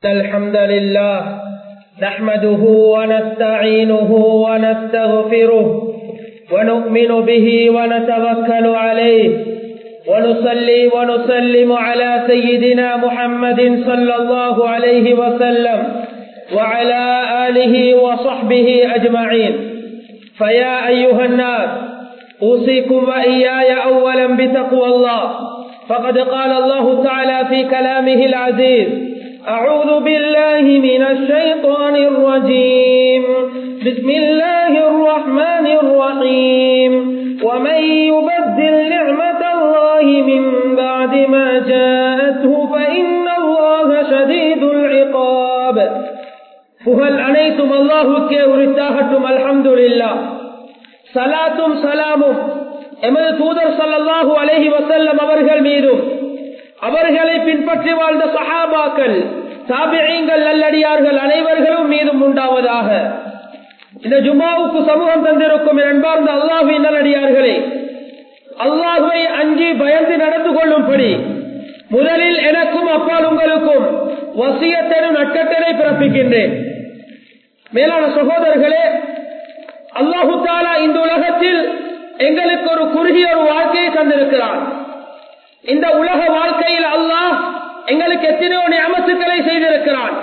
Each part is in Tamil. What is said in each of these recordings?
الحمد لله نحمده ونستعينه ونستغفره ونؤمن به ونتوكل عليه ونصلي ونسلم على سيدنا محمد صلى الله عليه وسلم وعلى آله وصحبه أجمعين فيا أيها الناس أوصيكم وإياي أولا بتقوى الله فقد قال الله تعالى في كلامه العزيز أعوذ بالله من الشيطان الرجيم بسم الله الرحمن الرحيم ومن يبدل نعمة الله من بعد ما جاءته فإن الله شديد العقاب புகழ் அனைத்தும் அல்லாஹுக்கே உரித்தாகட்டும் அல்ஹம்துலில்லா சலாத்தும் சலாமும் எமது தூதர் சல்லல்லாஹு அலைஹி வசல்லம் அவர்கள் மீதும் அவர்களை பின்பற்றி வாழ்ந்த சஹாபாக்கள் தாபியங்கள் நல்லடியார்கள் அனைவர்களும் மீதும் உண்டாவதாக இந்த ஜுமாவுக்கு சமூகம் தந்திருக்கும் அன்பார்ந்த அல்லாஹுவின் நல்லடியார்களே அல்லாஹுவை அஞ்சி பயந்து நடந்து கொள்ளும்படி முதலில் எனக்கும் அப்பால் உங்களுக்கும் வசியத்தனும் நட்சத்திரை பிறப்பிக்கின்றேன் மேலான சகோதரர்களே அல்லாஹு தாலா இந்த உலகத்தில் எங்களுக்கு ஒரு குறுகிய ஒரு வாழ்க்கையை தந்திருக்கிறான் இந்த உலக வாழ்க்கையில் அல்லாஹ் எங்களுக்கு எத்தனையோ நியமத்துக்களை செய்திருக்கிறான்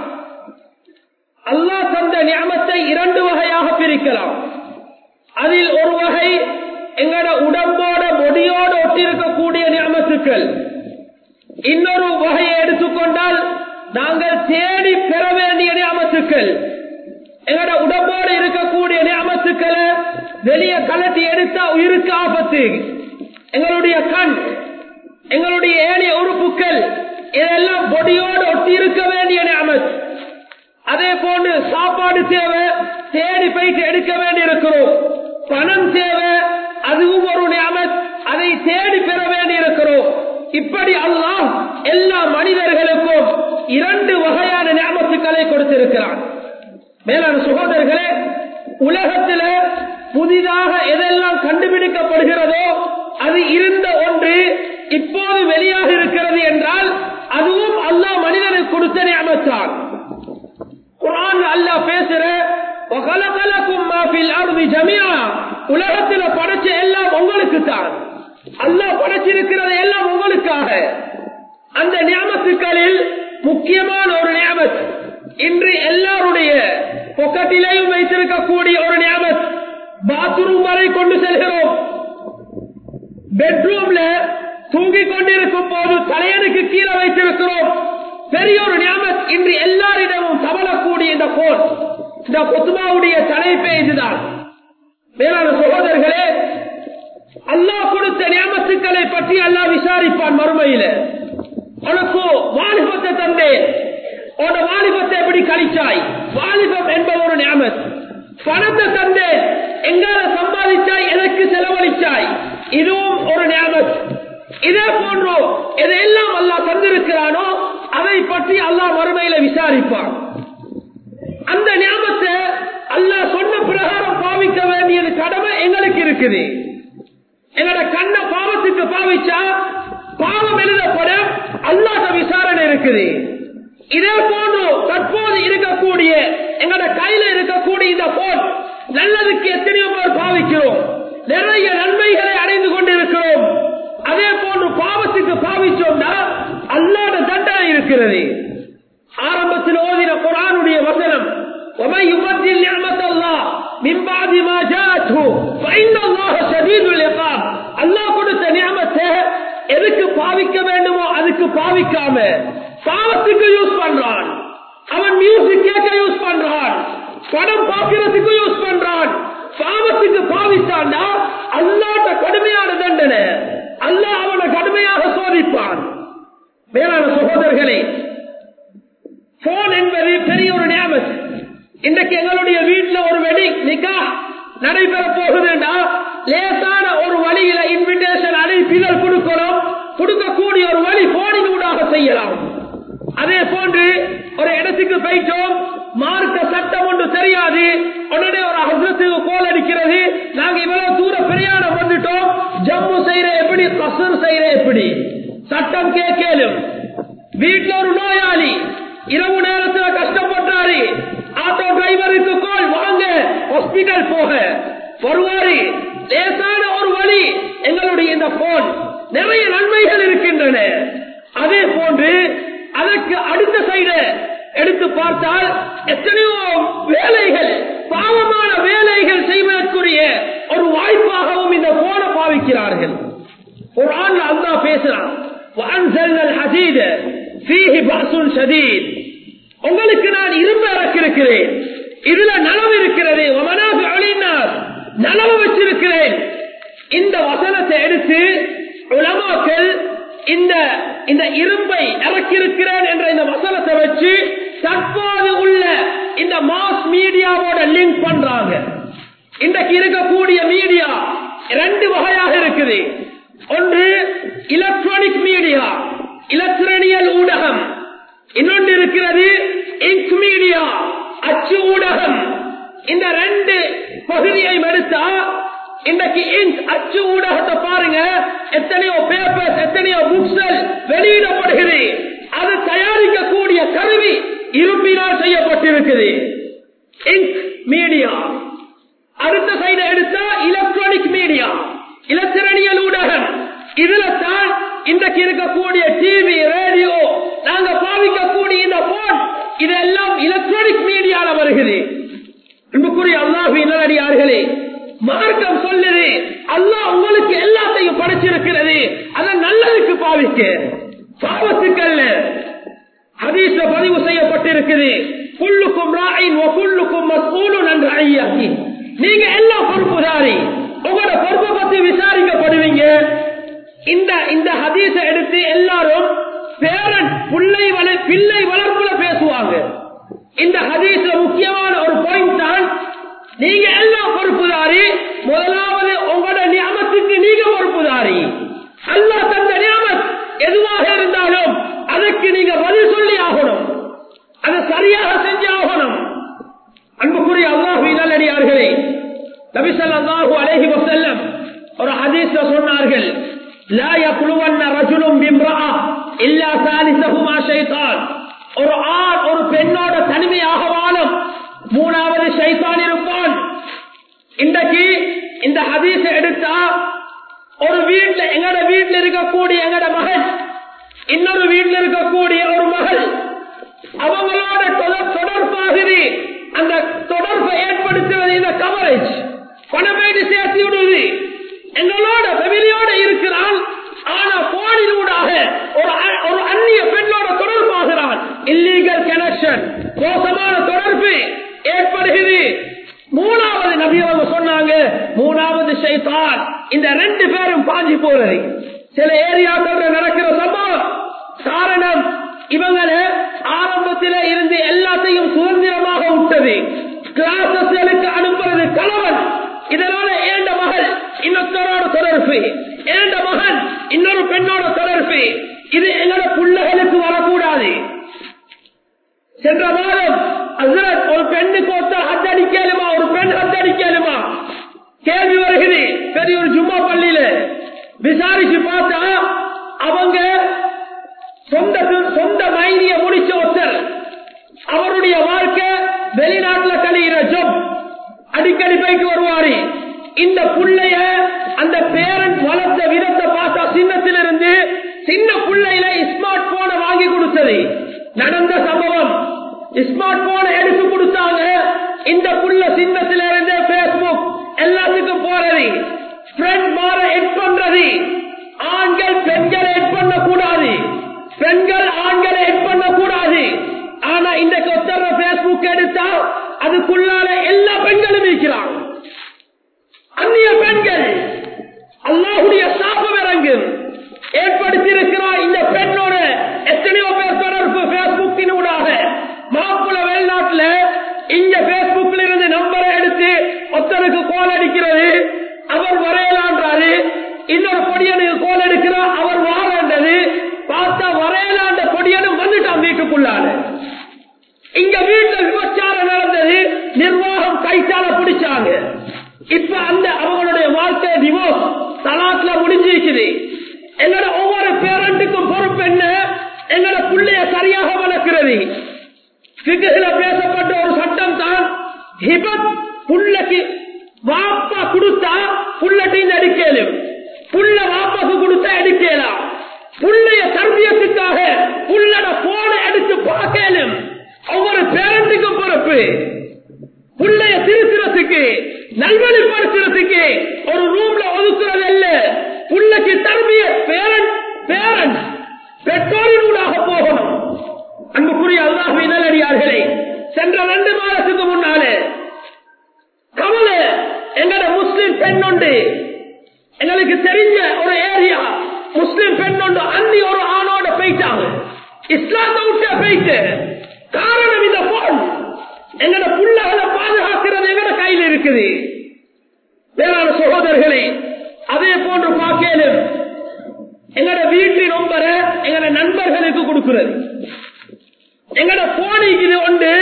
அல்லாஹ் தந்த நியமத்தை இரண்டு வகையாக பிரிக்கலாம் அதில் ஒரு வகை எங்களோட உடம்போட மொடியோடு ஒட்டிருக்கக்கூடிய நியமத்துக்கள் இன்னொரு வகையை எடுத்துக்கொண்டால் நாங்கள் தேடி பெற வேண்டிய நியமத்துக்கள் எங்களோட உடம்போடு இருக்கக்கூடிய நியமத்துக்களை வெளியே கலட்டி எடுத்தா உயிருக்கு ஆபத்து எங்களுடைய கண் எங்களுடைய ஏனைய உறுப்புகள் இதெல்லாம் பொடியோடு ஒட்டி இருக்க வேண்டிய நியமத் அதே போன்று சாப்பாடு தேவை தேடி போயிட்டு எடுக்க வேண்டி இருக்கிறோம் பணம் தேவை அதுவும் ஒரு நியமத் அதை தேடி பெற வேண்டி இருக்கிறோம் இப்படி அல்லாஹ் எல்லா மனிதர்களுக்கும் இரண்டு வகையான நியமத்துக்களை கொடுத்திருக்கிறான் மேலான சகோதரர்களே உலகத்தில் புதிதாக எதெல்லாம் கண்டுபிடிக்கப்படுகிறதோ அது இருந்த ஒன்று இப்போது வெளியாக இருக்கிறது என்றால் அதுவும் அல்லாஹ் மனிதனுக்கு கொடுத்த நியமத்தான் குரான் அல்லாஹ் பேசுற உலகத்தில் படைச்ச எல்லாம் உங்களுக்கு தான் அல்லாஹ் படைச்சிருக்கிறது எல்லாம் உங்களுக்காக அந்த நியமத்துக்களில் முக்கியமான ஒரு நியமத் இன்று எல்லாருடைய பொக்கட்டிலையும் வைத்திருக்கக்கூடிய ஒரு நியமத் பாத்ரூம் வரை கொண்டு செல்கிறோம் பெட்ரூம்ல தூங்கிக் கொண்டிருக்கும் போது தலையனுக்கு கீழே வைத்திருக்கிறோம் பெரிய ஒரு நியமத் இன்று எல்லாரிடமும் தவளக்கூடிய இந்த போன் இந்த கொத்துமாவுடைய தலைப்பே இதுதான் மேலான சகோதரர்களே அல்லாஹ் கொடுத்த நியமத்துக்களை பற்றி அல்லாஹ் விசாரிப்பான் மறுமையில உனக்கு வாலிபத்தை தந்தேன் உன வாலிபத்தை எப்படி கழிச்சாய் வாலிபம் என்பது ஒரு நியமத் பணத்தை தந்தேன் எங்கால சம்பாதிச்சாய் எதற்கு செலவழிச்சாய் இதுவும் ஒரு நியமத் இதே போன்றோ எதையெல்லாம் அல்லாஹ் தந்திருக்கிறானோ அதை பற்றி அல்லாஹ் மறுமையில விசாரிப்பான் அந்த ஞாபகத்தை அல்லாஹ் சொன்ன பிரகாரம் பாவிக்க வேண்டியது கடமை எங்களுக்கு இருக்குது எங்களோட கண்ண பாவத்துக்கு பாவிச்சா பாவம் எழுதப்பட அல்லாத விசாரணை இருக்குது இதே போன்று தற்போது இருக்கக்கூடிய எங்களோட கையில இருக்கக்கூடிய இந்த போன் நல்லதுக்கு எத்தனையோ பேர் பாவிக்கிறோம் நிறைய நன்மைகளை அடைந்து கொண்டிருக்கிறோம் அதே போன்று பாவத்துக்கு பாவிச்சோம்னா அல்லாத தண்டனை இருக்கிறது ஆரம்பத்தில் ஓதின குரானுடைய வசனம் ومن يبدل نعمة الله من بعد ما جاءته فإن الله شديد العقاب அல்லாஹ் கொடுத்த நியமத்தை எதுக்கு பாவிக்க வேண்டுமோ அதுக்கு பாவிக்காம பாவத்துக்கு யூஸ் பண்றான் அவன் மியூசிக் கேட்க யூஸ் பண்றான் படம் பார்க்கிறதுக்கு யூஸ் பண்றான் பாவத்துக்கு பாவித்தான்னா அல்லாட்ட கடுமையான தண்டனை அல்லாஹ் அவனை கடுமையாக சோதிப்பான் மேலான சகோதரர்களே போன் என்பது பெரிய ஒரு நியமத் இன்றைக்கு எங்களுடைய வீட்டில் ஒரு வெட்டிங் நிக்கா நடைபெற போகுதுன்னா லேசான ஒரு வழியில இன்விடேஷன் அழைப்பிதழ் கொடுக்கணும் கொடுக்கக்கூடிய ஒரு வழி போனின் ஊடாக செய்யலாம் அதே போன்று ஒரு இடத்துக்கு போயிட்டோம் மார்க்க சட்டம் ஒன்று தெரியாது உடனே ஒரு ஹசரத்துக்கு கோல் அடிக்கிறது நாங்க இவ்வளவு தூர பிரயாணம் வந்துட்டோம் ஜம்மு செய்யற எப்படி கசர் செய்யற எப்படி சட்டம் கேட்கலும் வீட்டுல ஒரு நோயாளி இரவு நேரத்தில் சைபருக்கு கோல் வாங்க ஹாஸ்பிட்டல் போக வருவாரு லேசான ஒரு வழி எங்களுடைய இந்த போன் நிறைய நன்மைகள் இருக்கின்றன அதே போன்று அதற்கு அடுத்த சைடு எடுத்து பார்த்தால் எத்தனையோ வேலைகள் பாவமான வேலைகள் செய்வதற்குரிய ஒரு வாய்ப்பாகவும் இந்த போனை பாவிக்கிறார்கள் ஒரு ஆண்ல அல்லா பேசுறான் وأنزلنا الحديد فيه بأس شديد உங்களுக்கு நான் இரும்பு இறக்கிருக்கிறேன் இதுல நலவு இருக்கிறது ومنافع للناس நலவு வச்சிருக்கிறேன் இந்த வசனத்தை எடுத்து உலமாக்கள் இந்த இந்த இரும்பை இறக்கிருக்கிறேன் என்ற இந்த வசனத்தை வச்சு தற்போது உள்ள இந்த மாஸ் மீடியாவோட லிங்க் பண்றாங்க இன்றைக்கு இருக்கக்கூடிய மீடியா ரெண்டு வகையாக இருக்குது ஒன்று எலக்ட்ரானிக் மீடியா இலத்திரனியல் ஊடகம் இன்னொன்று இருக்கிறது இங்க் மீடியா அச்சு ஊடகம் இந்த ரெண்டு பகுதியை எடுத்தா இன்றைக்கு இங்க் அச்சு ஊடகத்தை பாருங்க எத்தனையோ பேப்பர்ஸ் எத்தனையோ புக்ஸ்கள் வெளியிடப்படுகிறது அது தயாரிக்கக்கூடிய கருவி இரும்பினால் செய்யப்பட்டிருக்குது இங்க் மீடியா அடுத்த சைடு எடுத்தா எலக்ட்ரானிக் மீடியா இலத்திரனியல் ஊடகம் இதுல தான் இன்றைக்கு இருக்கக்கூடிய டிவி ரேடியோ நாங்க பாவிக்கக்கூடிய இந்த போன் இதெல்லாம் எலக்ட்ரானிக் மீடியால வருகிறது அன்புக்குரிய அல்லாஹு நல்லடியார்களே மார்க்கம் சொல்லுது அல்லாஹ் உங்களுக்கு எல்லாத்தையும் படைச்சிருக்கிறது அதை நல்லதுக்கு பாவிக்க பாவத்துக்கு அல்ல ஹதீஸ்ல பதிவு செய்யப்பட்டிருக்குது குள்ளுக்கும் ராயின் குள்ளுக்கும் மஸ்கூலும் நன்று ஐயாக்கி நீங்க எல்லாம் பொறுப்புதாரி உங்களோட பொறுப்பை பத்தி விசாரிக்கப்படுவீங்க இந்த இந்த ஹதீஸ எடுத்து எல்லாரும் பேரன் பிள்ளை வள பிள்ளை வளர்ப்புல பேசுவாங்க இந்த ஹதீஸ்ல முக்கியமான ஒரு பாயிண்ட் தான் நீங்க எல்லாம் பொறுப்புதாரி முதலாவது உங்களோட நியமத்துக்கு நீங்க பொறுப்புதாரி அல்லா தந்த நியமத் எதுவாக இருந்தாலும் அதற்கு நீங்க பதில் சொல்லி ஆகணும் அதை சரியாக செஞ்சு ஆகணும் அன்புக்குரிய அல்லாஹு நல்லடியார்களே நபிசல்லாஹு அலைஹி வசல்லம் ஒரு ஹதீஸ்ல சொன்னார்கள் لا يقلون رجل بامرأة إلا ثالثهما شيطان ஒரு ஆண் ஒரு பெண்ணோட தனிமையாக வாழும் மூணாவது ஷைத்தான் இருப்பான் இன்றைக்கு இந்த ஹதீஸ எடுத்தா ஒரு வீட்டுல எங்கட வீட்டுல இருக்கக்கூடிய எங்கட மகன் இன்னொரு வீட்டுல இருக்கக்கூடிய ஒரு மகள் அவங்களோட தொடர் தொடர்பாகுது அந்த தொடர்பை ஏற்படுத்துவது இந்த கவரேஜ் பணமேடு சேர்த்து விடுவது எங்களோட ஃபெமிலியோட இருக்கிறான் ஆனா போனிலூடாக ஒரு அ- ஒரு அந்நிய பெண்ணோட தொடர்பாகிறான் இல்லீகல் கனெக்ஷன் மோசமான தொடர்பு ஏற்படுகிறது மூணாவது நபி அவங்க சொன்னாங்க மூணாவது ஷைத்தான் இந்த ரெண்டு பேரும் பாஞ்சி போறது சில ஏரியாக்கள் நடக்கிற சம்பவம் காரணம் இவங்களை ஆரம்பத்தில இருந்து எல்லாத்தையும் சுதந்திரமாக விட்டது கிளாசஸ்களுக்கு அனுப்புறது கணவன் இதனால ஏண்ட மகள் இன்னொருத்தரோட தொடர்பு ஏண்ட மகன் இன்னொரு பெண்ணோட தொடர்பு இது எங்களோட பிள்ளைகளுக்கு வரக்கூடாது சென்ற மாதம் ஹஸ்ரத் ஒரு பெண்ணுக்கு ஒருத்தர் ஹத் அடிக்கலுமா ஒரு பெண் ஹத் அடிக்கலுமா கேள்வி வருகிறது பெரிய ஒரு ஜும்மா பள்ளியில விசாரிச்சு பார்த்தா அவங்க சொந்த சொந்த மைனிய முடிச்ச ஒருத்தர் அவருடைய வாழ்க்கை வெளிநாட்டுல கழிகிற ஜப் அடிக்கடி போயிட்டு வருவாரு இந்த புள்ளைய அந்த பேரண்ட் வளர்த்த விதத்தை பார்த்தா சின்னத்திலிருந்து சின்ன புள்ளையில ஸ்மார்ட் போனை வாங்கி கொடுத்தது நடந்த சம்பவம் ஸ்மார்ட் போனை எடுத்து கொடுத்தாங்க இந்த புள்ள சின்னத்தில இருந்து பேஸ்புக் எல்லாத்துக்கும் போறது ஃப்ரெண்ட் மாற எட் பண்றது ஆண்கள் பெண்களை எட் பண்ண கூடாது பெண்கள் ஆண்களை எட் பண்ண கூடாது ஆனா இன்றைக்கு ஒருத்தர பேஸ்புக் எடுத்தா அதுக்குள்ளால எல்லா பெண்களும் இருக்கிறாங்க அந்நிய பெண்கள் அல்லாஹுடைய சாபம் இறங்கும் ஏற்படுத்தியிருக்கிறார் இந்த பெண்ணோட எத்தனையோ பேர் தொடர்பு பேஸ்புக்கினூடாக மாப்பிள வெளிநாட்டுல இங்க பேஸ்புக்ல இருந்து நம்பரை எடுத்து ஒருத்தருக்கு கோல் அடிக்கிறது அவர் வரையலான்றாரு இன்னொரு பொடியனுக்கு கோல் எடுக்கிறார் அவர் வாரன்றது பார்த்தா வரையலாண்ட பொடியனும் வந்துட்டான் வீட்டுக்குள்ளால இங்க வீட்டுல விபச்சாரம் நடந்தது நிர்வாகம் கைத்தால பிடிச்சாங்க இப்ப அந்த அவங்களுடைய வாழ்க்கை டிவோர்ஸ் தலாக்ல முடிஞ்சிருக்குது எங்களோட ஒவ்வொரு பேரண்ட்டுக்கும் பொறுப்பு என்ன எங்களோட பிள்ளைய சரியாக வளர்க்கிறது பிகுல பேசப்பட்ட ஒரு சட்டம் தான் ஹிபத் புள்ளக்கு வாப்பா கொடுத்தா புள்ளட்டின் அடிக்கலும் புள்ள வாப்பாக்கு கொடுத்தா அடிக்கலாம் புள்ளைய தர்பியத்துக்காக புள்ளட போன எடுத்து பார்க்கலும் ஒவ்வொரு பேரண்ட்டுக்கும் பொறுப்பு புள்ளைய திருத்துறதுக்கு நல்வழிப்படுத்துறதுக்கு ஒரு ரூம்ல ஒதுக்குறது அல்ல புள்ளைக்கு தர்பிய பேரண்ட் பேரண்ட் பெற்றோரினூடாக போகணும் அன்புக்குரிய அல்லாஹுவை நல்லடியார்களே சென்ற ரெண்டு மாதத்துக்கு முன்னாலே கவலை எங்கட முஸ்லிம் பெண் உண்டு எங்களுக்கு தெரிஞ்ச ஒரு ஏரியா முஸ்லிம் பெண் உண்டு அன்னி ஒரு ஆணோட போயிட்டாங்க இஸ்லாத்தை விட்டு போயிட்டு காரணம் இந்த போன் எங்கட புள்ளகளை பாதுகாக்கிறது எங்கட கையில் இருக்குது வேறான சகோதரர்களே அதே போன்று பார்க்கலும் எங்கட வீட்டில் நம்பர எங்கட நண்பர்களுக்கு கொடுக்கிறது எங்கட போனிக்கு உண்டு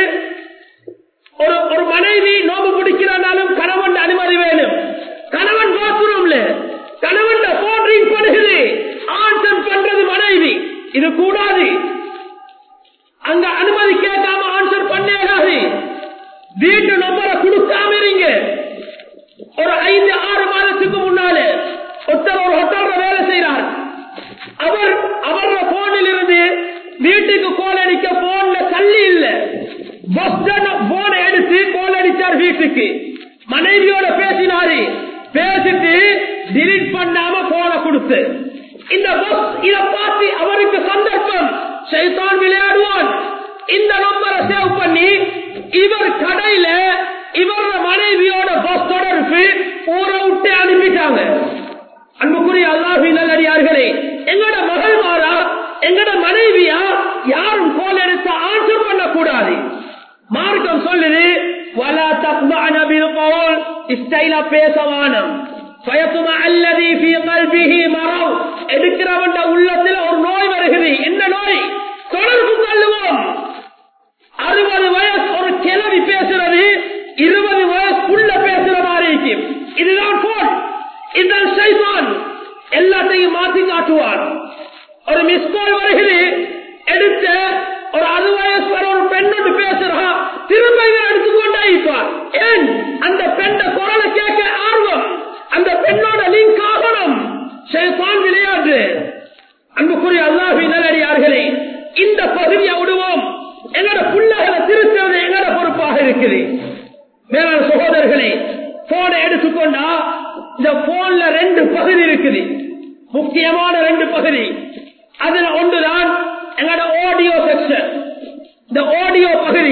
ஒரு ஒரு மனைவி நோம்பு பிடிக்கிறானாலும் கணவன் அனுமதி வேணும் கணவன் பாத்ரூம்ல கணவன் போன் ரிங் பண்ணுகிறது ஆன்சர் பண்றது மனைவி இது கூடாது அங்க அனுமதி கேட்காம ஆன்சர் பண்ணேடாது வீட்டு நம்பரை கொடுக்காம இருங்க ஒரு ஐந்து ஆறு மாதத்துக்கு முன்னாலே ஒருத்தர் ஒரு ஹோட்டல்ல வேலை செய்யறார் அவர் அவர போனில் இருந்து வீட்டுக்கு கோல் அடிக்க போன்ல தள்ளி இல்ல பஸ் போன் எடுத்து கோல் அடிச்சார் வீட்டுக்கு மனைவியோட பேசினாரு பேசிட்டு டிலீட் பண்ணாம போன கொடுத்து இந்த பஸ் இத பார்த்து அவருக்கு சந்தர்ப்பம் சைத்தான் விளையாடுவான் இந்த நம்பரை சேவ் பண்ணி இவர் கடையில இவரோட மனைவியோட பஸ் தொடர்பு ஊரை விட்டு அனுப்பிட்டாங்க அன்புக்குரிய அல்லாஹி நல்லடியார்களே எங்கட மகள் மாறா எங்கட மனைவியா யாரும் கோல் எடுத்து ஆன்சர் பண்ணக்கூடாது மார்க்கம் சொல்லுது வலா தக்மான பில்கவுல் இஸ்டைலா பேசவானம் பயத்துமா அல்லதி ஃபீ கல்பிஹி மரவ் எடுக்கிறவன் உள்ளத்தில் ஒரு நோய் வருகிறது என்ன நோய் தொடர்பு கொள்ளுவோம் அறுபது வயசு ஒரு கிளவி பேசுறது இருபது வயசுக்குள்ள பேசுற மாதிரி இருக்கும் இதுதான் போன் இதுதான் சைதான் எல்லாத்தையும் மாற்றி காட்டுவார் ஒரு மிஸ்கால் வருகிறது எடுத்த ஒரு அறுபது வயசு வர ஒரு பெண்ணோடு பேசுறா திரும்ப இவர் எடுத்துக்கொண்டே இருப்பார் ஏன் அந்த பெண்ண குரலை கேட்க ஆர்வம் அந்த பெண்ணோட லிங்க் ஆகணும் சைதான் விளையாட்டு அன்புக்குரிய அல்லாஹி நல்லடியார்களே இந்த பகுதியை விடுவோம் எங்களோட புள்ளகளை திருத்துவது எங்களோட பொறுப்பாக இருக்குது மேலான சகோதரர்களே போனை எடுத்துக்கொண்டா இந்த போன்ல ரெண்டு பகுதி இருக்குது முக்கியமான ரெண்டு பகுதி அதுல ஒன்றுதான் எங்களோட ஆடியோ செக்ஷன் இந்த ஆடியோ பகுதி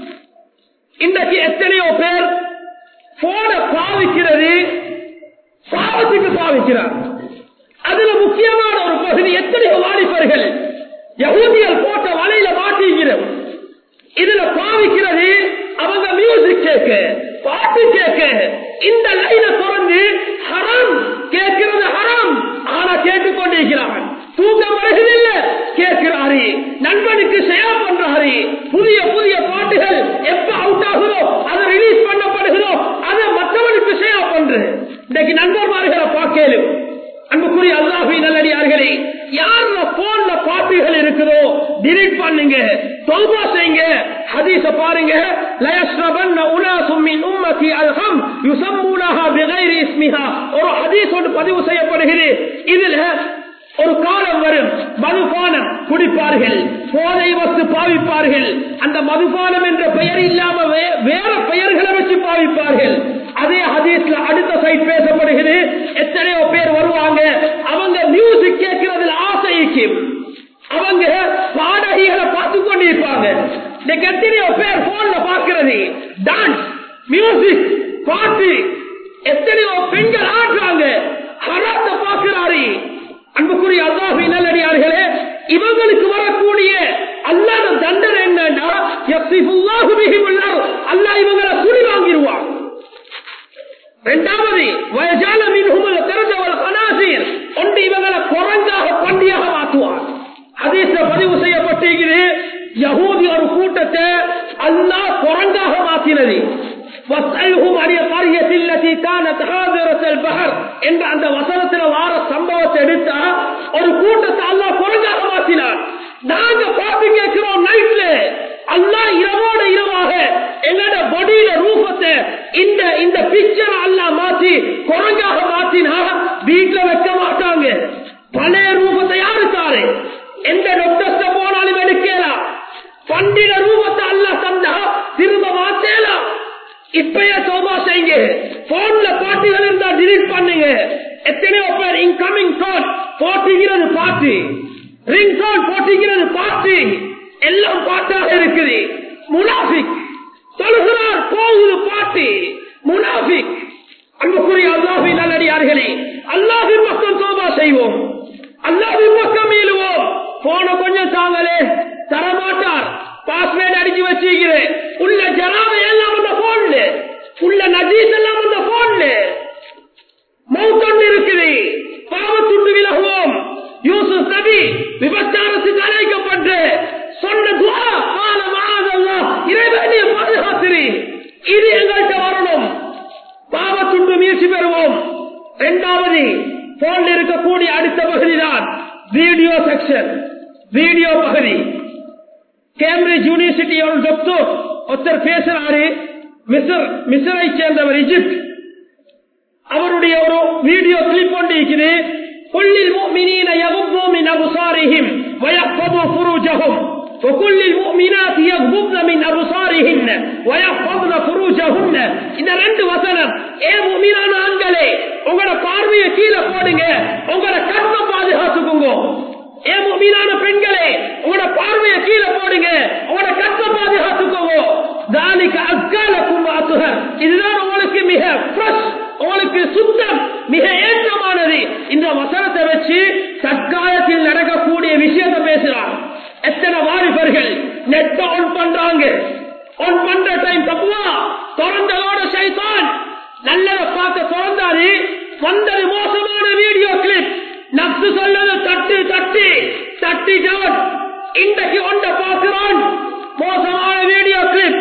இன்றைக்கு எத்தனையோ பேர் போனை பாவிக்கிறது பாவத்துக்கு பாவிக்கிறார் அதுல முக்கியமான ஒரு பகுதி எத்தனையோ வாலிபர்கள் யகூதியல் போட்ட வலையில மாட்டிக்கிறோம் இதுல பாவிக்கிறது அவங்க மியூசிக் கேட்க பாட்டு கேட்க இந்த லைனை திறந்து ஹராம் கேட்கிறது ஹராம் ஆனா கேட்டுக்கொண்டிருக்கிறான் தூக்கம் வருகிறதில்ல கேட்கிறாரு நண்பனுக்கு ஷேர் பண்றாரு புதிய புதிய பாட்டுகள் எப்ப அவுட் ஆகுதோ அதை ரிலீஸ் பண்ணப்படுகிறோ அதை மற்றவனுக்கு ஷேர் பண்றது இன்னைக்கு நண்பர்மார்களை பார்க்கலும் அன்புக்குரிய அல்லாஹி நல்லடியார்களே யார் போன்ல பாட்டுகள் இருக்குதோ டிலீட் பண்ணுங்க தொல்பா செய்யுங்க ஹதீஸ பாருங்க லயஸ்ரபன்ன உனாசும் மின் உம்மதி அல்ஹம் யுசம்மூனஹா பிகைரி இஸ்மிஹா ஒரு ஹதீஸ் ஒன்று பதிவு செய்யப்படுகிறது இதுல ஒரு காலம் வரும் மதுபானம் குடிப்பார்கள் போதை வஸ்து பாவிப்பார்கள் அந்த மதுபானம் என்ற பெயர் இல்லாம வே- வேற பெயர்களை வச்சு பாவிப்பார்கள் அதே ஹதீஸ்ல அடுத்த சைட் பேசப்படுகிறது எத்தனையோ பேர் வருவாங்க அவங்க மியூசிக் கேட்கறதுல ஆசைக்கும் அவங்க பாடகிகளை பார்த்து கொண்டிருப்பாங்க இன்னைக்கு எத்தனையோ பேர் போன்ல பார்க்கிறது டான்ஸ் மியூசிக் பாட்டு எத்தனையோ பெண்கள் ஆடுறாங்க ஹராத்த பார்க்கிறாரு அன்புக்குரிய அல்லாஹி நல்லடியார்களே இவங்களுக்கு வரக்கூடிய அல்லாத தண்டனை என்னன்னா யக்ஸிபுல்லாஹு பிஹிம் அல்லாஹ் அல்லாஹ் இவங்களை குடி வாங்கிடுவான் இரண்டாவது வயஜால மின்ஹுமல் கரஜவல் கனாசீர் ஒன்று இவங்களை குரங்காக பண்டியாக மாற்றுவான் ஹதீஸ்ல பதிவு செய்யப்பட்டிருக்கிறது யகூதி ஒரு கூட்டத்தை அல்லாஹ் குரங்காக மாற்றினது وَاسْأَلْهُمْ عَنِ الْقَرْيَةِ الَّتِي كَانَتْ حَاضِرَةَ الْبَحْرِ என்ற அந்த வசனத்துல வார சம்பவத்தை எடுத்தா ஒரு கூட்டத்தை அல்லாஹ் குரங்காக மாற்றினான் நாங்க பாட்டு கேட்கிறோம் நைட்ல அல்லாஹ் இரவோட இரவாக எங்களோட பொடியில ரூபத்தை இந்த இந்த பிக்சர் அல்லா மாத்தி குரங்காக மாத்தினா வீட்டுல வைக்க மாட்டாங்க பழைய ரூபத்தை யாரு தாரு எந்த டாக்டர்ஸ்ட போனாலும் எடுக்கலாம் பண்டிட ரூபத்தை அல்ல தந்தா திரும்ப மாத்தேலாம் இப்பயே சோபா செய்யுங்க போன்ல பாட்டுகள் இருந்தா டிலீட் பண்ணுங்க எத்தனையோ பேர் இன்கமிங் கால் போட்டுகிறது பாட்டு ரிங் கால் போட்டுகிறது பாட்டு எல்லாம் பாட்டாக இருக்குது முனாஃபிக் சொல்கிறார் போகுது பாட்டு முனாஃபிக் அன்புக்குரிய அல்லாஹின் நல்லடியார்களே அல்லாஹின் பக்கம் சோபா செய்வோம் அல்லாஹின் பக்கம் மீளுவோம் போன கொஞ்சம் தாங்களே தரமாட்டார் பாஸ்வேர்டு அடிச்சு வச்சுக்கிறேன் உள்ள ஜனாவை எல்லாம் அந்த போன்ல உள்ள நஜீஸ் எல்லாம் அந்த போன்ல மௌத்தொண்டு இருக்குது பாவத்துண்டு விலகுவோம் யூசுப் நபி விபச்சாரத்துக்கு அழைக்கப்பட்டு சொன்ன துவா கால மாதல்லா இறைவனிய பாதுகாத்திரி இது எங்கள்கிட்ட வரணும் பாவத்துண்டு முயற்சி பெறுவோம் இரண்டாவது போன்ல இருக்கக்கூடிய அடுத்த பகுதி தான் வீடியோ செக்ஷன் வீடியோ பகுதி கேம்பிரிட்ஜ் யூனிவர்சிட்டி ஒரு டாக்டர் ஒருத்தர் பேசுறாரு மிசர் மிசரை சேர்ந்தவர் இஜிப்ட் அவருடைய ஒரு வீடியோ கிளிப் ஒன்று இருக்குது قل للمؤمنين يغضوا من أبصارهم ويحفظوا فروجهم وكل المؤمنات يغضبن من أبصارهن ويحفظن فروجهن இந்த ரெண்டு வசனம் ஏ முஃமினான ஆண்களே உங்களோட பார்வையை கீழே போடுங்க உங்களோட கண்ணை பாதுகாத்துக்குங்க ஏ முஃமினான பெண்களே உங்களோட பார்வையை கீழே போடுங்க உங்களோட கண்ணை பாதுகாத்துக்கோங்க தாலிக்கு அக்காலக்கும் அத்துகர் இதுதான் உங்களுக்கு மிக ஃப்ரெஷ் உங்களுக்கு சுத்தம் மிக ஏற்றமானது இந்த வசனத்தை வச்சு தற்காலத்தில் நடக்கக்கூடிய விஷயத்தை பேசுறான் எத்தனை வாலிபர்கள் நெட் ஆன் பண்றாங்க ஆன் பண்ற டைம் தப்புவா திறந்ததோட சைத்தான் நல்லதை பார்க்க திறந்தாரு வந்தது மோசமான வீடியோ கிளிப் நப்சு சொல்லது தட்டு தட்டி தட்டி ஜவன் இன்றைக்கு ஒன்றை பார்க்கிறான் மோசமான வீடியோ கிளிப்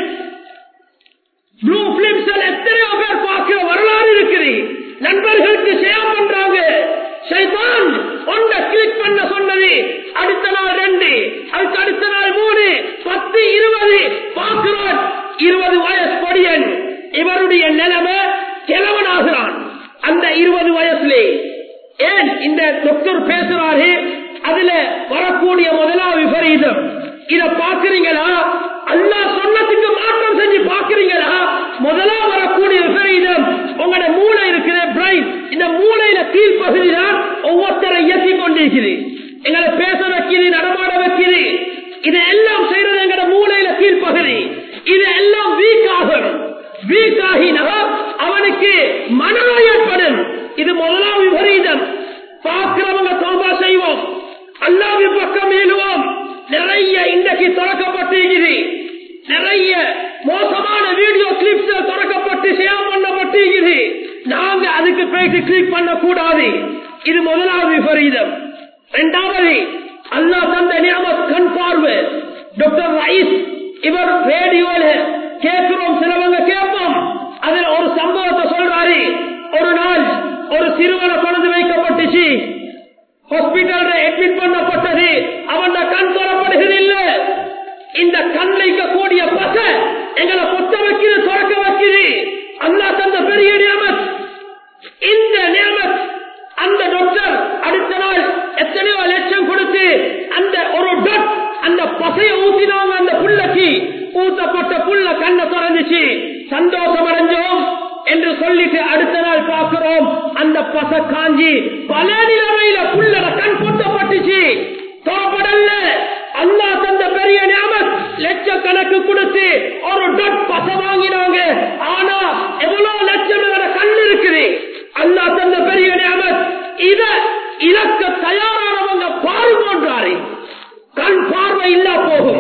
ப்ளூ பிலிம்ஸ் எத்தனையோ பேர் பார்க்கிற வரலாறு இருக்குது நண்பர்களுக்கு ஷேர் பண்றாங்க சைதான் ஒன்றை கிளிக் பண்ண சொன்னது அடுத்த நாள் ரெண்டு அதுக்கு அடுத்த நாள் மூணு பத்து இருபது பார்க்கிறான் இருபது வயசு பொடியன் இவருடைய நிலைமை கிழவனாகிறான் அந்த இருபது வயசுலே ஏன் இந்த டாக்டர் பேசுறாரு அதுல வரக்கூடிய முதலாவது விபரீதம் இத பாக்குறீங்களா அல்லா சொன்னதுக்கு மாற்றம் செஞ்சு பாக்குறீங்களா முதலா வரக்கூடிய விபரீதம் உங்களோட மூளை இருக்கிற பிரைன் இந்த மூளையில கீழ்ப்பகுதி தான் ஒவ்வொருத்தரை இயக்கி கொண்டிருக்குது எங்களை பேச வைக்குது நடமாட வைக்குது இது எல்லாம் செய்யறது எங்களோட மூளையில கீழ்ப்பகுதி இது எல்லாம் வீக் ஆகும் வீக் ஆகினா அவனுக்கு மனநோய் ஏற்படும் இது முதலாவது விபரீதம் பார்க்கிறவங்க தோபா செய்வோம் அல்லாவின் பக்கம் மீளுவோம் நிறைய இன்றைக்கு திறக்கப்பட்டிருக்குது நிறைய மோசமான வீடியோ கிளிப்ஸ் திறக்கப்பட்டு ஷேர் பண்ணப்பட்டிருக்குது நாங்க அதுக்கு பேசி கிளிக் பண்ண கூடாது இது முதலாவது விபரீதம் இரண்டாவது அல்லா தந்த நியமத் கண் பார்வை டாக்டர் ரைஸ் இவர் ரேடியோல கேட்கிறோம் சிலவங்க கேட்போம் அதுல ஒரு சம்பவத்தை சொல்றாரு ஒரு நாள் ஒரு சிறுவனை கொண்டு வைக்கப்பட்டுச்சு ஹாஸ்பிட்டல் அட்மிட் பண்ணப்பட்டது அவன் கண் தரப்படுகிறது இல்ல இந்த கண் வைக்கக்கூடிய பச எங்களை கொத்த வைக்குது துறக்க வைக்குது அல்லா தந்த பெரிய நியமத் இந்த நியமத் அந்த டாக்டர் அடுத்த நாள் எத்தனையோ லட்சம் கொடுத்து அந்த ஒரு டட் அந்த பசைய ஊத்தினாங்க அந்த புள்ளக்கு ஊத்தப்பட்ட புள்ள கண்ணை திறந்துச்சு சந்தோஷம் அடைஞ்சோம் என்று சொல்லிட்டு அடுத்த நாள் பார்க்கிறோம் அந்த பச காஞ்சி பல நிலைமையில புள்ளட கண் பொட்டப்பட்டுச்சு தோப்படல்ல அல்லா தந்த பெரிய ஞாபகம் லட்சக்கணக்கு கொடுத்து ஒரு டட் பச வாங்கினாங்க ஆனா எவ்வளவு லட்சம் கண் இருக்குது அல்லா தந்த பெரிய ஞாபகம் இத இலக்க தயாரானவங்க பாருங்கன்றாரு கண் பார்வை இல்லா போகும்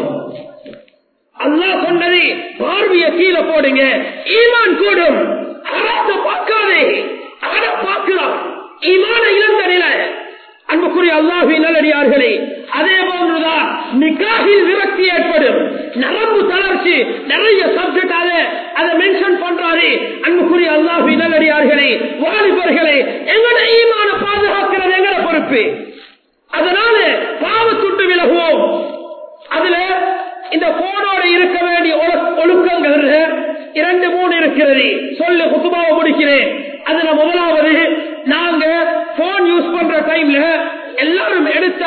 அல்லா சொன்னது பார்வைய கீழே போடுங்க ஈமான் கூடும் அறத்த பார்க்காதே அற பார்க்கலாம் ஈமான இழந்த நிலை அன்புக்குரிய அல்லாஹி நல்லடியார்களே அதே போன்றுதான் நிக்காகில் விரக்தி ஏற்படும் நரம்பு தளர்ச்சி நிறைய சப்ஜெக்ட் அதை அதை மென்ஷன் பண்றாரு அன்புக்குரிய அல்லாஹி நல்லடியார்களே வாலிபர்களே எங்கட ஈமான பாதுகாக்கிறது எங்கட பொறுப்பு அதனால பாவத்துட்டு விலகுவோம் அதுல இந்த போனோட இருக்க வேண்டிய ஒழு- ஒழுக்கங்கள் இரண்டு மூணு இருக்கிறது சொல்லு குத்துபாவை முடிக்கிறேன் அதுல முதலாவது நாங்க போன் யூஸ் பண்ற டைம்ல எல்லாரும் எடுத்தா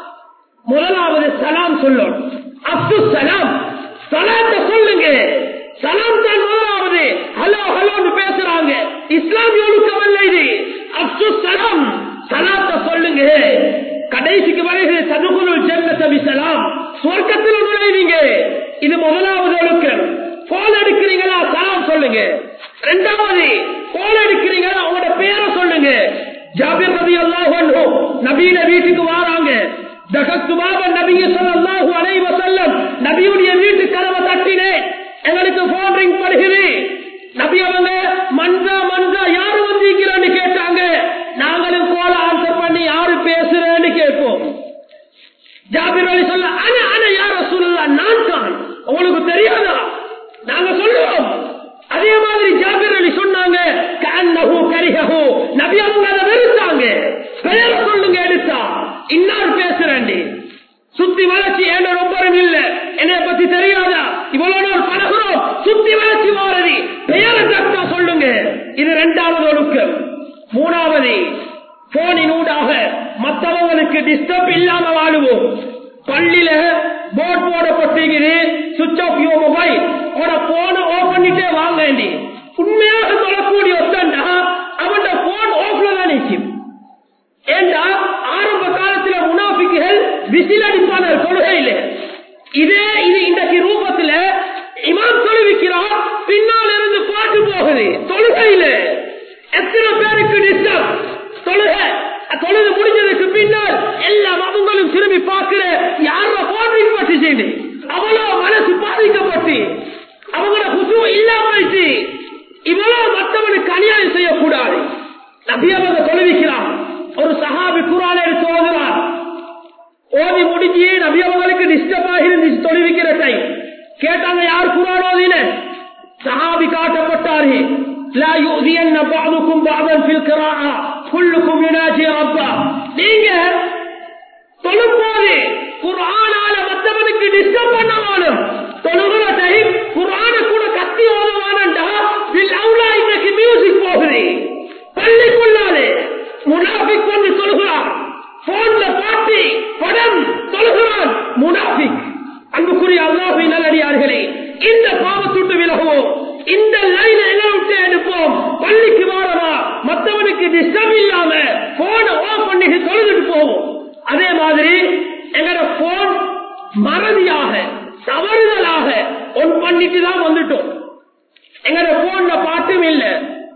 முதலாவது சலாம் சொல்லணும் அப்து சலாம் சலாத்த சொல்லுங்க சலாம் தான் முதலாவது ஹலோ ஹலோன்னு பேசுறாங்க இஸ்லாமிய ஒழுக்கம் அல்ல இது அப்து சலாம் சலாத்த சொல்லுங்க கடைசிக்கு வருகிற சதுகுலுல் ஜன்னத பிசலாம் சுவர்க்கத்தில் நுழைவீங்க இது முதலாவது ஒழுக்கம் போன் எடுக்கிறீங்களா சலாம் சொல்லுங்க ரெண்டாவது போன் எடுக்கிறீங்களா அவங்களோட பேரை சொல்லுங்க ஜாபிர் ரதி அல்லாஹ் நபீன வீட்டுக்கு வாராங்க தகத்து பாபா நபிய ஸல்லல்லாஹு அலைஹி வஸல்லம் நபியுடைய வீட்டு கதவை தட்டினேன் எங்களுக்கு போன் ரிங் படுகிறது நபி அவங்க மன்சா மன்சா யாரு வந்திருக்கிறான்னு கேட்டாங்க நாங்களும் கோல ஆன்சர் பண்ணி யாரு பேசுறேன்னு கேட்போம் ஜாபிர் அலி சொல்ல அன அன யார சொல்லலாம் நான் தான் உங்களுக்கு தெரியாதா நாங்க சொல்லுவோம் அதே மாதிரி ஜாபிர் அலி சொன்னாங்க கண்ணஹு கரிஹு நபி அவங்க அதை வெறுத்தாங்க பெயரை சொல்லுங்க எடுத்தா இன்னார் பேசுறேன்டி சுத்தி வளர்ச்சி என்ன ரொம்ப இல்ல என்னைய பத்தி தெரியாதா இவ்வளவு நாள் பழகிறோம் சுத்தி வளர்ச்சி மாறதி பெயரை தட்டா சொல்லுங்க இது இரண்டாவது ஒழுக்கம் மூணாவது போனின் ஊடாக மற்றவங்களுக்கு டிஸ்டர்ப் இல்லாம வாழுவோம் பள்ளியில போர்ட் போடப்பட்டிருக்குது சுவிச் ஆஃப் யோ மொபைல் உன போன ஆஃப் பண்ணிட்டே வாங்க உண்மையாக சொல்லக்கூடிய ஒத்தண்டா அவன் போன் ஆஃப்ல தான் நிற்கும் ஏண்டா ஆரம்ப காலத்துல முனாபிக்குகள் விசில் அடிப்பான கொள்கையில இதே இது இன்றைக்கு ரூபத்துல இமாம் தொழுவிக்கிறார் பின்னால் இருந்து பாட்டு போகுது தொழுகையில எத்தனை பேருக்கு டிஸ்டர்ப் தொழுக தொழுது முடிஞ்சதுக்கு பின்னால் எல்லாம் அவங்களும் திரும்பி பார்க்கிற யார போன் பட்டு செய்து அவ்வளவு மனசு பாதிக்கப்பட்டு அவங்களோட குசு இல்லாம போயிடுச்சு இவ்வளவு மற்றவனுக்கு அநியாயம் செய்யக்கூடாது நபி அவங்க தொழுவிக்கிறான் ஒரு சஹாபி குரான் எடுத்து ஓதுறார் ஓதி முடிஞ்சு நபி அவங்களுக்கு டிஸ்டர்ப் ஆகி இருந்துச்சு தொழுவிக்கிற டைம் கேட்டாங்க யார் குரான் ஓதின சஹாபி காட்டப்பட்டாரு لا يؤذين بعضكم بعضا في القراءة كلكم يناجي ربا நீங்க தொழும்போது குர்ஆனால மத்தவனுக்கு டிஸ்டர்ப் பண்ணவானும் தொழுகிற டைம் குர்ஆன கூட கத்தி ஓதவானண்டா வில் அவுலா இன்னைக்கு மியூசிக் போகுது பள்ளிக்குள்ளாலே முனாஃபிக் வந்து சொல்கிறான் போன்ல பாட்டி படம் சொல்கிறான் முனாஃபிக் அன்புக்குரிய அல்லாஹை நல்லடியார்களே இந்த பாவத்துட்டு விலகுவோம் இந்த லைன் எங்களை விட்டு எடுப்போம் பள்ளிக்கு வாரமா மத்தவனுக்கு டிஸ்டர்ப் இல்லாம போன ஆஃப் பண்ணி தொழுதுட்டு போவோம் அதே மாதிரி எங்களோட போன் மறதியாக தவறுதலாக ஒன் பண்ணிட்டு தான் வந்துட்டோம் எங்களோட போன்ல பாட்டும் இல்லை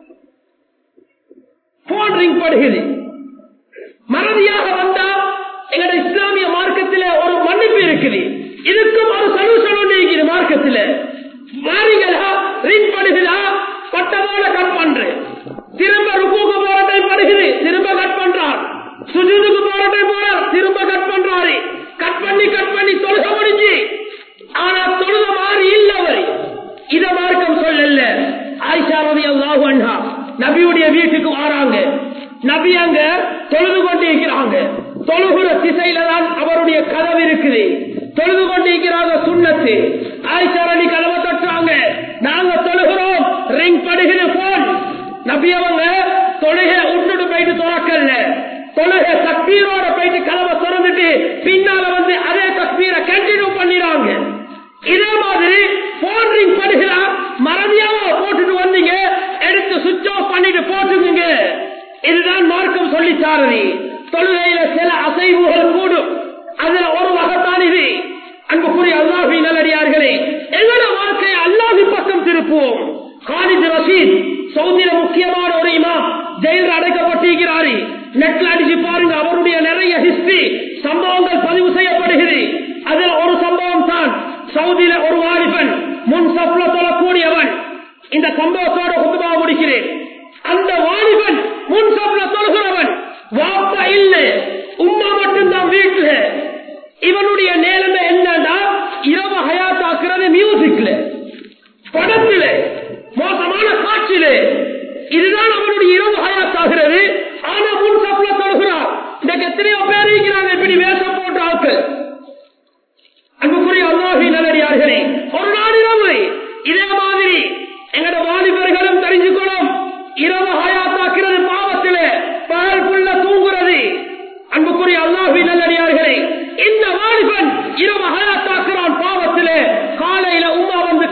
போன் ரிங் படுகிறது மறதியாக வந்தா எங்களோட இஸ்லாமிய மார்க்கத்தில் ஒரு மன்னிப்பு இருக்குது இதுக்கும் ஒரு சொல்யூஷன் ஒன்று இருக்குது மார்க்கத்தில் மாறிகளா ரிங் படுகிறா பட்டமோட கட் பண்றேன் திரும்ப ருக்குக்கு போற டைம் படுகிறது திரும்ப கட் பண்றார் சுஜூதுக்கு போற டைம் போறார் திரும்ப கட் பண்றாரு கட் பண்ணி கட் பண்ணி தொழுக முடிஞ்சு ஆனா தொழுக மாறி இல்ல அவர் இத மார்க்கம் சொல்லல ஆயிஷா ரவி அல்லாஹு அன்ஹா நபியுடைய வீட்டுக்கு வராங்க நபி அங்க தொழுது கொண்டிருக்கிறாங்க தொழுகிற திசையில தான் அவருடைய கதவு இருக்குது தொழுது கொண்டிருக்கிறாங்க சுண்ணத்து ஆயிஷா ரவி கதவை தட்டுறாங்க நாங்க தொழுகிறோம் ரிங் படுகிற போன் நபி அவங்க தொழுக விட்டுட்டு போயிட்டு துறக்கல தொழுக தக்பீரோட போயிட்டு கதவை திறந்துட்டு பின்னால வந்து அதே தக்பீரை கண்டினியூ பண்ணிடுறாங்க இதே மாதிரி போன் ரிங் படுகிறா மறதியாவ போட்டுட்டு வந்தீங்க எடுத்து சுவிட்ச் ஆஃப் பண்ணிட்டு போட்டுங்க இதுதான் மார்க்கம் சொல்லி தாரதி தொழுகையில சில அசைவுகள் கூடும் அதுல ஒரு வகைத்தான் இது அன்புக்குரிய அல்லாஹி நல்லடியார்களே எங்களோட வாழ்க்கையை அல்லாஹி பக்கம் திருப்புவோம் காலித் ரஷீத் சவுதியில முக்கியமான ஒரு இமாம் ஜெயிலில் அடைக்கப்பட்டிருக்கிறாரு நெட்ல அடிச்சு பாருங்க அவருடைய நிறைய ஹிஸ்டரி சம்பவங்கள் பதிவு செய்யப்படுகிறது அதுல ஒரு சம்பவம் தான் சவுதியில ஒரு வாலிபன் முன் சப்ல தொழக்கூடியவன் இந்த சம்பவத்தோட குத்துபா முடிக்கிறேன் அந்த வாலிபன் முன் சப்ல தொழுகிறவன் வாப்பா இல்ல உம்மா மட்டும்தான் வீட்டுல இவனுடைய நேரமே என்னன்னா இரவு ஹயாத்தாக்குறது மியூசிக்ல படத்தில மோசமான காட்சியில இதுதான் அவனுடைய இரவு ஹயாத்தாகிறது ஆனா முன் சப்ல தொழுகிறார் இன்றைக்கு எத்தனையோ பேர் இருக்கிறாங்க இப்படி வேஷம் போட்ட ஆட்கள் அன்புக்குரிய அல்லாஹி நல்லடி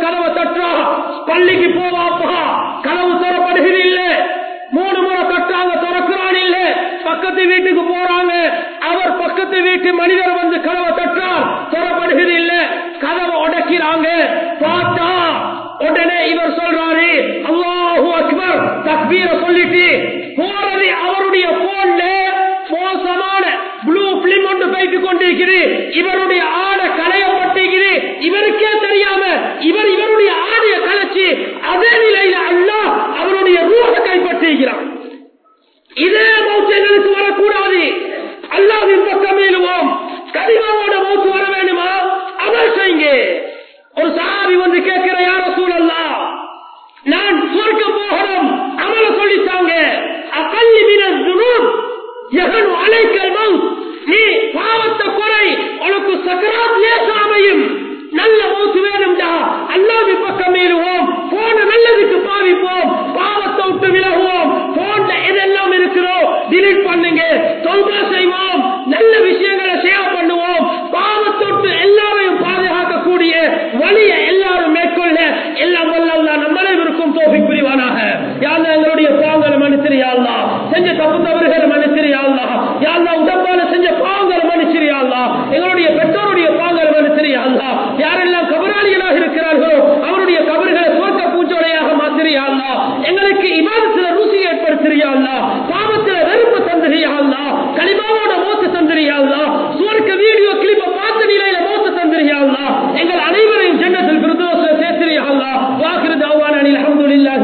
கதவை தட்டுறா பள்ளிக்கு போவாப்பா கதவு தரப்படுகிறது இல்ல மூணு முறை தட்டாங்க திறக்கிறான் இல்ல பக்கத்து வீட்டுக்கு போறாங்க அவர் பக்கத்து வீட்டு மனிதர் வந்து கதவை தட்டார் திறப்படுகிறது இல்ல கதவை உடைக்கிறாங்க பார்த்தா உடனே இவர் சொல்றாரு அல்லாஹு அக்பர் தக்பீர சொல்லிட்டு போறது அவருடைய போன்ல மோசமான ப்ளூ பிலிம் ஒன்று போய்த்து கொண்டிருக்கிறது இவருடைய ஆடை களையப்பட்டிருக்கிறது இவருக்கே தெரியாம இவர் இவருடைய ஆடையை கலைச்சு அதே நிலையில அல்லாஹ் அவருடைய ரூஹ கைப்பற்றிருக்கிறான் இதே மௌத்து எங்களுக்கு வரக்கூடாது அல்லாவின் பக்கம் மேலுவோம் கரிமாவோட மௌத்து வர வேண்டுமா அமல் செய்யுங்க ஒரு சாவி வந்து கேட்கிற யார சூழல்லா நான் சொர்க்கம் போகணும் அமல சொல்லித்தாங்க அகல்லி மினல் துனூப் யகனு அலைக்கல் மவுத் நீ பாவத்தை குறை உனக்கு சக்கராத் லேசாமையும் நல்ல மௌத்து வேணும்டா அல்லாவின் பக்கம் மேலுவோம் போன நல்லதுக்கு பாவிப்போம் பாவத்தை விட்டு விலகுவோம் போன்ல எதெல்லாம் இருக்கிறோ delete பண்ணுங்க தொல்பா செய்வோம் நல்ல விஷயங்களை ஷேர் பண்ணுவோம் பாவத்தை விட்டு எல்லாரையும் பாதுகாக்கக்கூடிய வழியை எல்லாரும் மேற்கொள்ள எல்லாம் வல்ல நம்மளே இருக்கும் தோஃபிக் புரிவானாக யாழ்லா எங்களுடைய பாவங்களை மன்னிச்சிரு யாழ்லா செஞ்ச தப்பு தவறுகளை மன்னிச்சிரு யாழ்லா யாழ்லா உடம்பு